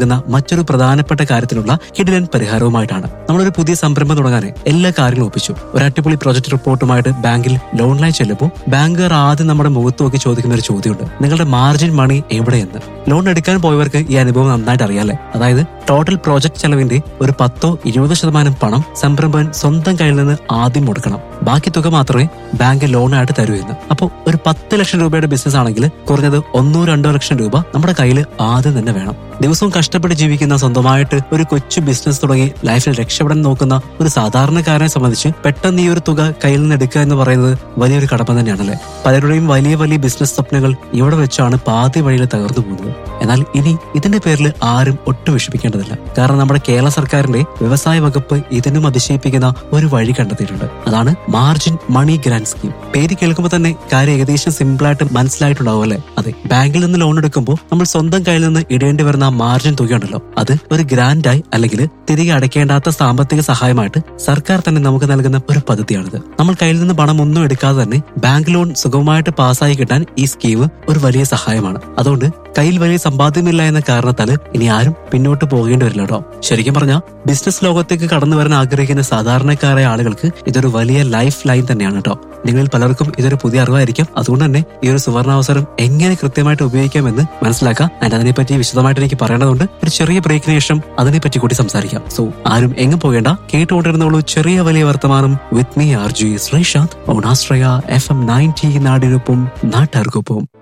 നൽകുന്ന മറ്റൊരു പ്രധാനപ്പെട്ട കാര്യത്തിനുള്ള കിടിലൻ പരിഹാരവുമായിട്ടാണ് നമ്മളൊരു പുതിയ സംരംഭം തുടങ്ങാൻ എല്ലാ കാര്യങ്ങളും ഒപ്പിച്ചു ഒരു അടിപൊളി പ്രോജക്ട് റിപ്പോർട്ടുമായിട്ട് ബാങ്കിൽ ലോണിനായി ചെല്ലുമ്പോൾ ബാങ്കുകാർ ആദ്യം നമ്മുടെ മുഖത്ത് നോക്കി ചോദിക്കുന്ന ഒരു ചോദ്യമുണ്ട് നിങ്ങളുടെ മാർജിൻ മണി എവിടെയെന്ന് ലോൺ എടുക്കാൻ പോയവർക്ക് ഈ അനുഭവം നന്നായിട്ട് അറിയാലേ അതായത് ടോട്ടൽ പ്രോജക്ട് ചെലവിന്റെ ഒരു പത്തോ ഇരുപതോ ശതമാനം പണം സംരംഭകൻ സ്വന്തം കയ്യിൽ നിന്ന് ആദ്യം കൊടുക്കണം ബാക്കി തുക മാത്രമേ ബാങ്ക് ലോണായിട്ട് തരൂ എന്ന് അപ്പോൾ ഒരു പത്ത് ലക്ഷം രൂപയുടെ ബിസിനസ് ആണെങ്കിൽ കുറഞ്ഞത് ഒന്നോ രണ്ടോ ലക്ഷം രൂപ നമ്മുടെ കയ്യിൽ ആദ്യം തന്നെ വേണം ദിവസവും കഷ്ടപ്പെട്ട് ജീവിക്കുന്ന സ്വന്തമായിട്ട് ഒരു കൊച്ചു ബിസിനസ് തുടങ്ങി ലൈഫിൽ രക്ഷപ്പെടാൻ നോക്കുന്ന ഒരു സാധാരണക്കാരനെ സംബന്ധിച്ച് പെട്ടെന്ന് ഈ ഒരു തുക കയ്യിൽ നിന്ന് എടുക്കുക എന്ന് പറയുന്നത് വലിയൊരു കടമ തന്നെയാണല്ലേ പലരുടെയും വലിയ വലിയ ബിസിനസ് സ്വപ്നങ്ങൾ ഇവിടെ വെച്ചാണ് പാതി വഴിയിൽ തകർന്നു പോകുന്നത് എന്നാൽ ഇനി ഇതിന്റെ പേരിൽ ആരും ഒട്ടും വിഷമിക്കേണ്ടതില്ല കാരണം നമ്മുടെ കേരള സർക്കാരിന്റെ വ്യവസായ വകുപ്പ് ഇതിനും അതിശയിപ്പിക്കുന്ന ഒരു വഴി കണ്ടെത്തിയിട്ടുണ്ട് അതാണ് മാർജിൻ മണി ഗ്രാൻഡ് സ്കീം പേര് കേൾക്കുമ്പോൾ തന്നെ കാര്യം ഏകദേശം സിമ്പിൾ ആയിട്ട് മനസ്സിലായിട്ടുണ്ടാവും അല്ലേ അതെ ബാങ്കിൽ നിന്ന് ലോൺ എടുക്കുമ്പോൾ നമ്മൾ സ്വന്തം കയ്യിൽ നിന്ന് ഇടേണ്ടി വരുന്ന ആ മാർജിൻ തുകയുണ്ടല്ലോ അത് ഒരു ഗ്രാൻഡായി അല്ലെങ്കിൽ തിരികെ അടയ്ക്കേണ്ടാത്ത സാമ്പത്തിക സഹായമായിട്ട് സർക്കാർ തന്നെ നമുക്ക് നൽകുന്ന ഒരു പദ്ധതിയാണിത് നമ്മൾ കയ്യിൽ നിന്ന് പണം ഒന്നും എടുക്കാതെ തന്നെ ബാങ്ക് ലോൺ സുഗമമായിട്ട് പാസ്സായി കിട്ടാൻ ഈ സ്കീം ഒരു വലിയ സഹായമാണ് അതുകൊണ്ട് കയ്യിൽ വലിയ സമ്പാദ്യമില്ല എന്ന കാരണത്താൽ ഇനി ആരും പിന്നോട്ട് പോകേണ്ടി വരില്ല കേട്ടോ ശരിക്കും പറഞ്ഞാൽ ബിസിനസ് ലോകത്തേക്ക് കടന്നു വരാൻ ആഗ്രഹിക്കുന്ന സാധാരണക്കാരായ ആളുകൾക്ക് ഇതൊരു വലിയ ലൈഫ് ലൈൻ തന്നെയാണ് കേട്ടോ നിങ്ങളിൽ പലർക്കും ഇതൊരു പുതിയ അറിവായിരിക്കും അതുകൊണ്ട് തന്നെ ഈ ഒരു സുവർണാവസരം എങ്ങനെ കൃത്യമായിട്ട് ഉപയോഗിക്കാമെന്ന് മനസ്സിലാക്കാം ആൻഡ് അതിനെപ്പറ്റി വിശദമായിട്ട് എനിക്ക് പറയേണ്ടതുണ്ട് ഒരു ചെറിയ ബ്രേക്കിന് ശേഷം അതിനെപ്പറ്റി കൂടി സംസാരിക്കാം സോ ആരും എങ്ങും പോകേണ്ട കേട്ടുകൊണ്ടിരുന്നോളൂ ചെറിയ വലിയ വർത്തമാനം with me R J Sreesanth ഓണാശ്രയ എഫ് എം നയൻറ്റി നാടിനൊപ്പം നാട്ടുകാർക്കൊപ്പം